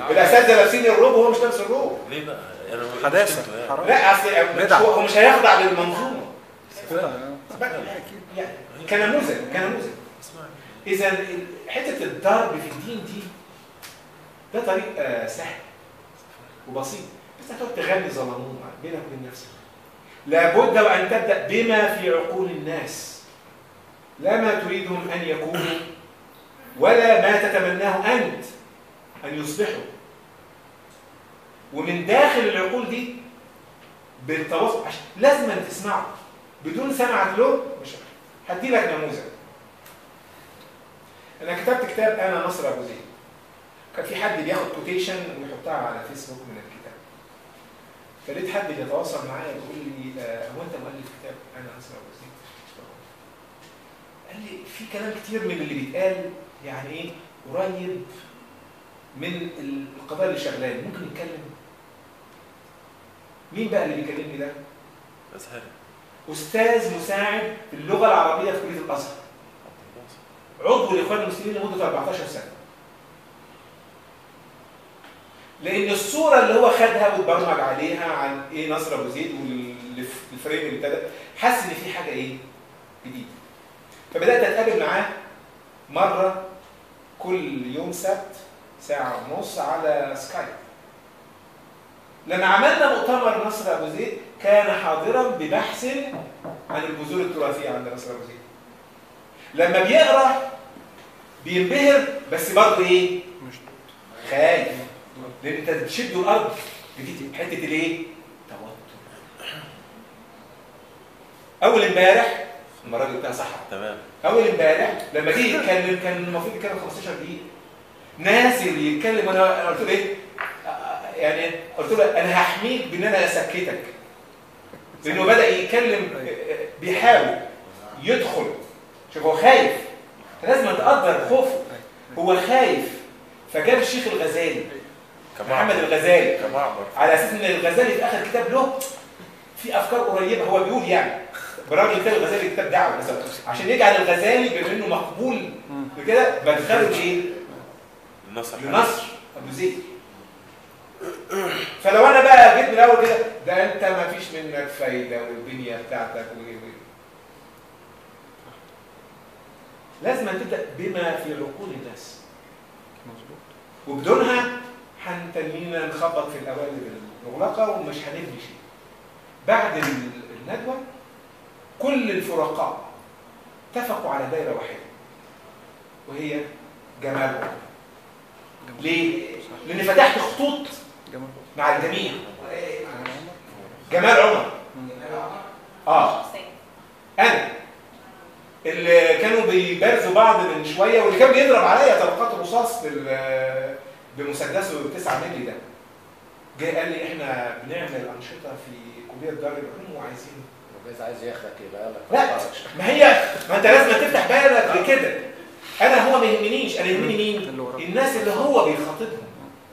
الاساتذه لابسين الروب وهو مش لابس الروب ليه بقى؟ يعني حداثة. مشكلته يعني. حرام. لا اصل مش بدعة. هو هو مش هيخضع للمنظومه آه. يعني كنموذج كنموذج اسمعني اذا ال- حته الضرب في الدين دي ده طريق آه، سهل وبسيط بس هتقعد تغني ظلمون بينك وبين نفسك لابد وان تبدا بما في عقول الناس لا ما تريدهم ان يكونوا ولا ما تتمناه انت ان يصبحوا ومن داخل العقول دي بالتواصل عشان لازم أن تسمعه بدون سمعك له مش هدي لك نموذج انا كتبت كتاب انا نصر ابو زيد كان في حد بياخد كوتيشن ويحطها على فيسبوك من الكتاب فلقيت حد بيتواصل معايا بيقول لي آه، هو انت مؤلف كتاب انا نصر ابو زيد قال لي في كلام كتير من اللي بيتقال يعني ايه قريب من القضايا اللي شغلاني ممكن نتكلم مين بقى اللي بيكلمني ده ازهري استاذ مساعد في اللغه العربيه في كليه الازهر عضو الاخوان المسلمين لمده 14 سنه لان الصوره اللي هو خدها واتبرمج عليها عن ايه نصر ابو زيد والفريم اللي ابتدى حس ان في حاجه ايه جديده فبدات اتقابل معاه مره كل يوم سبت ساعه ونص على سكايب لما عملنا مؤتمر نصر ابو زيد كان حاضرا ببحث عن الجذور التراثيه عند نصر ابو زيد لما بيقرا بينبهر بس برضه ايه مش خايف لان انت بتشده الارض جديد حته الايه توتر اول امبارح المره دي بتاع صح تمام اول امبارح لما جه يتكلم كان المفروض يتكلم 15 دقيقه نازل يتكلم انا أنا قلت له ايه آه، يعني قلت له انا هحميك بان انا اسكتك لانه بدا يتكلم آه، آه، بيحاول يدخل شوف هو خايف لازم تقدر خوفه هو خايف فجاب الشيخ الغزالي محمد الغزالي كمعبر على اساس ان الغزالي في اخر كتاب له في افكار قريبه هو بيقول يعني برغم كتاب الغزالي كتاب دعوه بس عشان يجعل الغزالي بما انه مقبول بكده بدخله لايه؟ النصر لنصر ابو زيد فلو انا بقى جيت من الاول كده ده انت ما فيش منك فايده والبنيه بتاعتك و و- لازم أن تبدا بما في عقول الناس مظبوط وبدونها هنتنينا نخبط في القوالب المغلقه ومش هنبني شيء. بعد ال- الندوه كل الفرقاء اتفقوا على دايره واحده وهي جمال عمر. ليه؟ لان فتحت خطوط جمال مع الجميع جمال عمر جمال عمر اه انا اللي كانوا بيبارزوا بعض من شويه واللي كان بيضرب عليا طلقات رصاص بال بمسدسه ال 9 مللي ده جاي قال لي احنا بنعمل انشطه في كليه دار العلوم وعايزين وجايز عايز ياخدك يبقى لك لا ما هي ما انت لازم تفتح بالك لكده انا هو ما يهمنيش انا يهمني مين اللي وراك. الناس اللي هو بيخاطبهم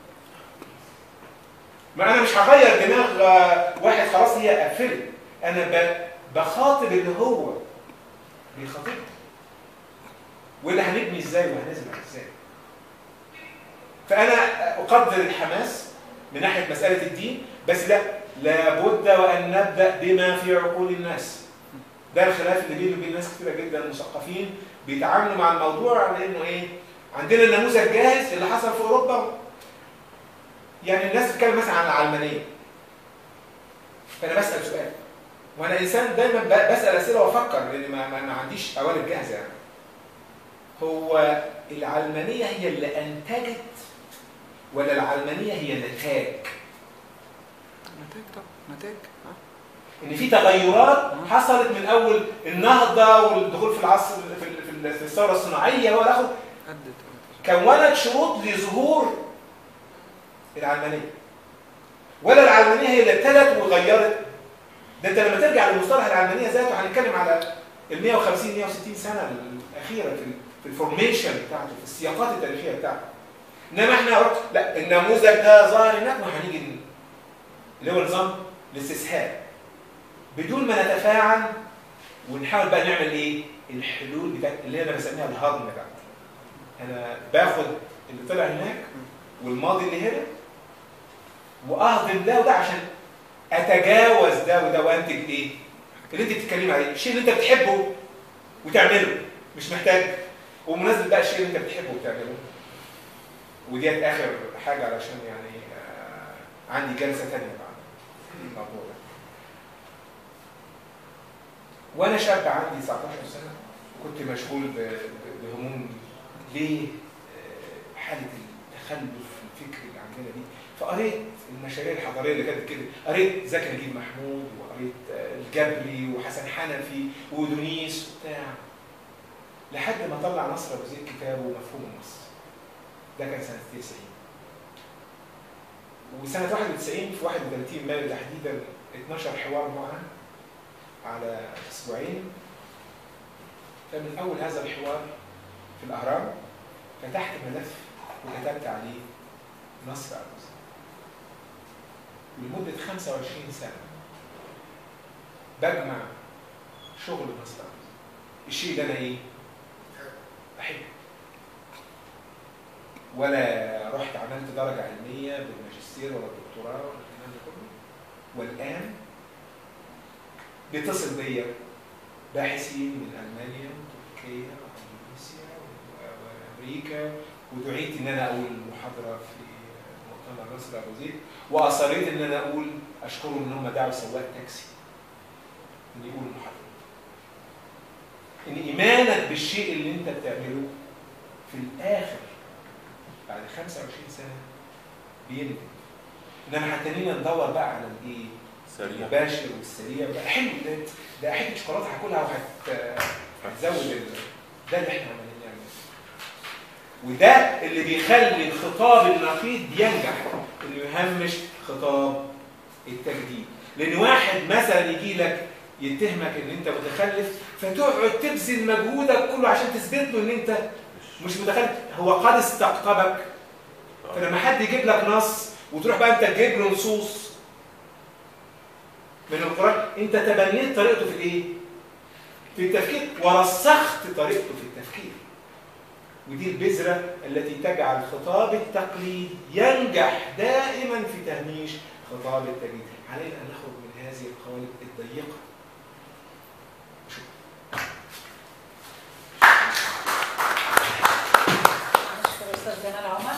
ما انا مش هغير دماغ آه، واحد خلاص هي قفلت انا ب- بخاطب اللي هو بيخاطبني واللي هنبني ازاي وهنزرع ازاي فانا اقدر الحماس من ناحيه مساله الدين بس لا لابد وان نبدا بما في عقول الناس ده الخلاف اللي بيني وبين ناس كتيره جدا مثقفين بيتعاملوا مع الموضوع على انه ايه عندنا النموذج جاهز اللي حصل في اوروبا يعني الناس بتتكلم مثلا عن العلمانيه فانا بسال سؤال وانا انسان دايما ب- بسال اسئله وافكر لان ما, ما, ما عنديش قوالب جاهزه يعني هو العلمانيه هي اللي انتجت ولا العلمانيه هي نتاج نتائج طبعا نتائج ها؟ ان في تغيرات حصلت من اول النهضه والدخول في العصر في ال- في ال- في الثوره الصناعيه والى اخره ادت كونت شروط لظهور العلمانيه ولا العلمانيه هي اللي ابتدت وغيرت ده انت لما ترجع لمصطلح العلمانيه ذاته هنتكلم على ال 150 160 سنه الاخيره في ال- في الفورميشن بتاعته في السياقات التاريخيه بتاعته انما احنا لا النموذج ده ظاهر هناك وهنيجي ن- اللي هو نظام الاستسهال بدون ما نتفاعل ونحاول بقى نعمل ايه الحلول بتاعت اللي انا بسميها الهضم بقى انا باخد اللي طلع هناك والماضي اللي هنا واهضم ده وده عشان اتجاوز ده وده وانتج ايه؟ اللي انت بتتكلمي عليه الشيء اللي انت بتحبه وتعمله مش محتاج ومناسبة بقى الشيء اللي انت بتحبه وتعمله وديت اخر حاجه علشان يعني آه عندي جلسه ثانيه بعد الموضوع ده وانا شاب عندي 19 سنه كنت مشغول ب- ب- بهموم ليه آه، حاله التخلف الفكري اللي عندنا دي فقريت المشاريع الحضاريه اللي كانت كده قريت زكي نجيب محمود وقريت آه، الجبري وحسن حنفي ودونيس وبتاع لحد ما طلع نصر ابو زيد كتابه مفهوم النص ده كان سنه 90 وسنه 91 في 31 مايو تحديدا 12 حوار معا على اسبوعين فمن اول هذا الحوار في الاهرام فتحت ملف وكتبت عليه نصر ابو زيد لمده 25 سنه بجمع شغل نصر ابو زيد الشيء ده انا ايه؟ بحبه ولا رحت عملت درجة علمية بالماجستير ولا الدكتوراه ولا الكلام ده كله والآن بيتصل بيا باحثين من ألمانيا وتركيا وإندونيسيا و- وأمريكا ودعيت إن أنا أقول محاضرة في مؤتمر نصر أبو زيد وأصريت إن أنا أقول أشكرهم إن هم دعوا سواق تاكسي إن يقول المحاضرة إن إيمانك بالشيء اللي أنت بتعمله في الآخر بعد 25 سنة بينتج إنما هتنينا ندور بقى على الإيه؟ سريع المباشر والسريع ده حلو ده ده حته شوكولاته هاكلها وهت هتزود ال... ده اللي احنا عمالين نعمله وده اللي بيخلي الخطاب النقيض ينجح انه يهمش خطاب التجديد لان واحد مثلا يجي لك يتهمك ان انت متخلف فتقعد تبذل مجهودك كله عشان تثبت له ان انت مش متخلف هو قد استقطبك فلما حد يجيب لك نص وتروح بقى انت تجيب له نصوص من القرآن انت تبنيت طريقته في الايه؟ في التفكير ورسخت طريقته في التفكير ودي البذرة التي تجعل خطاب التقليد ينجح دائما في تهميش خطاب التجديد علينا أن نخرج من هذه القوالب الضيقة نشكر استاذ جمال عمر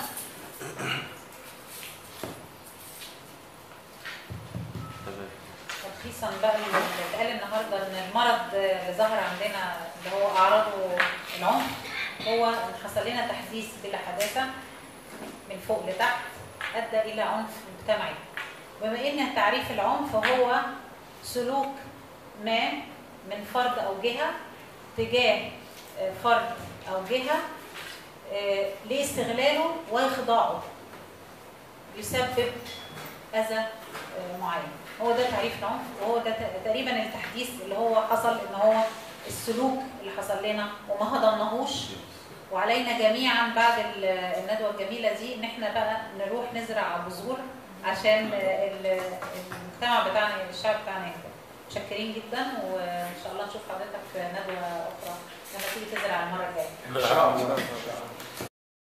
تمام تلخيصا بقى اللي اتقال النهارده ان المرض اللي ظهر عندنا اللي هو اعراضه العنف هو ان حصل لنا تحديث بلا حداثه من فوق لتحت ادى الى عنف مجتمعي بما ان تعريف العنف هو سلوك ما من فرد او جهه تجاه آه، فرد او جهه آه، لاستغلاله وإخضاعه يسبب أذى آه، معين هو ده تعريف العنف وهو ده ت- تقريبا التحديث اللي هو حصل ان هو السلوك اللي حصل لنا وما هضمناهوش وعلينا جميعا بعد ال- الندوه الجميله دي ان احنا بقى نروح نزرع بذور عشان آه، ال- المجتمع بتاعنا الشعب بتاعنا يكبر متشكرين جدا وان شاء الله نشوف حضرتك في ندوه اخرى لما تيجي تزرع المره الجايه إن شاء الله إن شاء الله